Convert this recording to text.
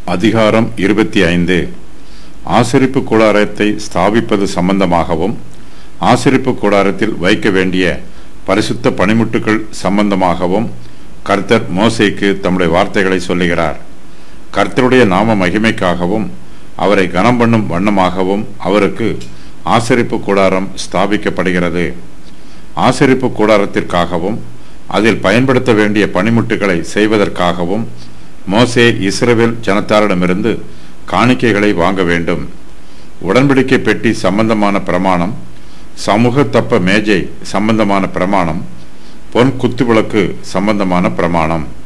அதிகாரம் இருபத்தி ஐந்து ஆசிரிப்பு கூடாரத்தை ஸ்தாபிப்பது சம்பந்தமாகவும் ஆசிரிப்பு கூடாரத்தில் வைக்க வேண்டிய பரிசுத்த பணிமுட்டுகள் சம்பந்தமாகவும் கர்த்தர் மோசேக்கு தம்முடைய வார்த்தைகளை சொல்லுகிறார் கர்த்தருடைய நாம மகிமைக்காகவும் அவரை கனம் பண்ணும் வண்ணமாகவும் அவருக்கு ஆசரிப்பு கூடாரம் ஸ்தாபிக்கப்படுகிறது ஆசரிப்பு கூடாரத்திற்காகவும் அதில் பயன்படுத்த வேண்டிய பணிமுட்டுகளை செய்வதற்காகவும் மோசே இஸ்ரவேல் ஜனத்தாரிடமிருந்து காணிக்கைகளை வாங்க வேண்டும் உடன்படிக்கை பெட்டி சம்பந்தமான பிரமாணம் சமூக தப்ப மேஜை சம்பந்தமான பிரமாணம் பொன் குத்துவிளக்கு சம்பந்தமான பிரமாணம்